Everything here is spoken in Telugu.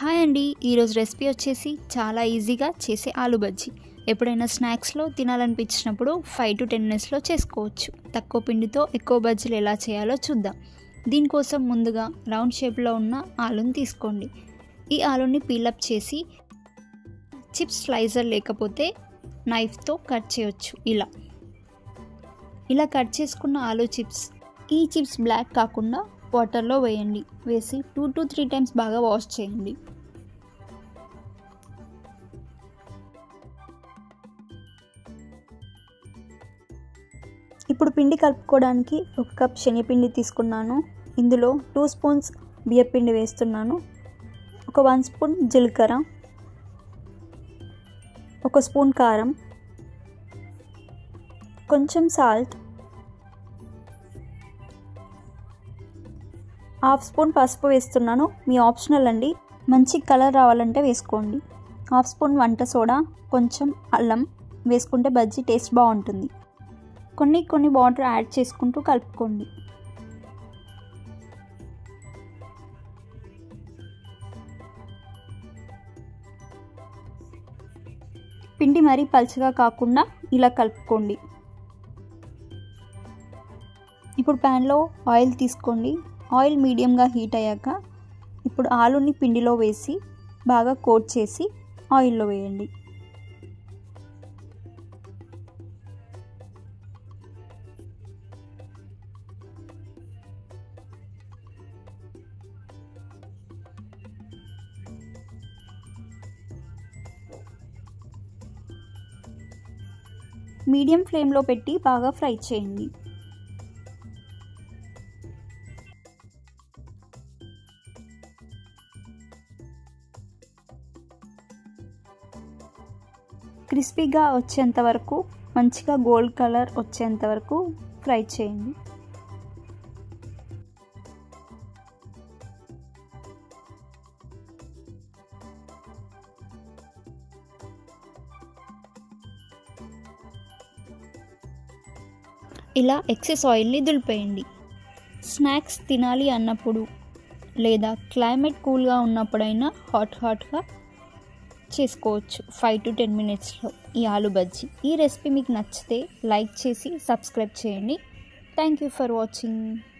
హాయ్ అండి ఈరోజు రెసిపీ వచ్చేసి చాలా ఈజీగా చేసే ఆలు బజ్జీ ఎప్పుడైనా స్నాక్స్లో తినాలనిపించినప్పుడు ఫైవ్ టు టెన్ మినిట్స్లో చేసుకోవచ్చు తక్కువ పిండితో ఎక్కువ బజ్జీలు ఎలా చేయాలో చూద్దాం దీనికోసం ముందుగా రౌండ్ షేప్లో ఉన్న ఆలుని తీసుకోండి ఈ ఆలుని పీలప్ చేసి చిప్స్ స్లైజర్ లేకపోతే నైఫ్తో కట్ చేయొచ్చు ఇలా ఇలా కట్ చేసుకున్న ఆలు చిప్స్ ఈ చిప్స్ బ్లాక్ కాకుండా వాటర్లో వేయండి వేసి టూ టు త్రీ టైమ్స్ బాగా వాష్ చేయండి ఇప్పుడు పిండి కలుపుకోవడానికి ఒక కప్ శనగపిండి తీసుకున్నాను ఇందులో టూ స్పూన్స్ బియ్యపిండి వేస్తున్నాను ఒక వన్ స్పూన్ జీలకర్ర ఒక స్పూన్ కారం కొంచెం సాల్ట్ హాఫ్ స్పూన్ పసుపు వేస్తున్నాను మీ ఆప్షనల్ అండి మంచి కలర్ రావాలంటే వేసుకోండి హాఫ్ స్పూన్ వంట సోడా కొంచెం అల్లం వేసుకుంటే బజ్జీ టేస్ట్ బాగుంటుంది కొన్ని కొన్ని వాటర్ యాడ్ చేసుకుంటూ కలుపుకోండి పిండి మరీ పలుచగా కాకుండా ఇలా కలుపుకోండి ఇప్పుడు ప్యాన్లో ఆయిల్ తీసుకోండి ఆయిల్ మీడియంగా హీట్ అయ్యాక ఇప్పుడు ఆలుని పిండిలో వేసి బాగా కోట్ చేసి ఆయిల్లో వేయండి మీడియం ఫ్లేమ్లో పెట్టి బాగా ఫ్రై చేయండి క్రిస్పీగా వచ్చేంత వరకు మంచిగా గోల్డ్ కలర్ వచ్చేంత వరకు ఫ్రై చేయండి ఇలా ఎక్సెస్ ఆయిల్ని దులిపేయండి స్నాక్స్ తినాలి అన్నప్పుడు లేదా క్లైమేట్ కూల్గా ఉన్నప్పుడైనా హాట్ హాట్గా చేసుకోవచ్చు ఫైవ్ టు టెన్ మినిట్స్లో ఈ ఆలు బజ్జీ ఈ రెసిపీ మీకు నచ్చితే లైక్ చేసి సబ్స్క్రైబ్ చేయండి థ్యాంక్ యూ ఫర్ వాచింగ్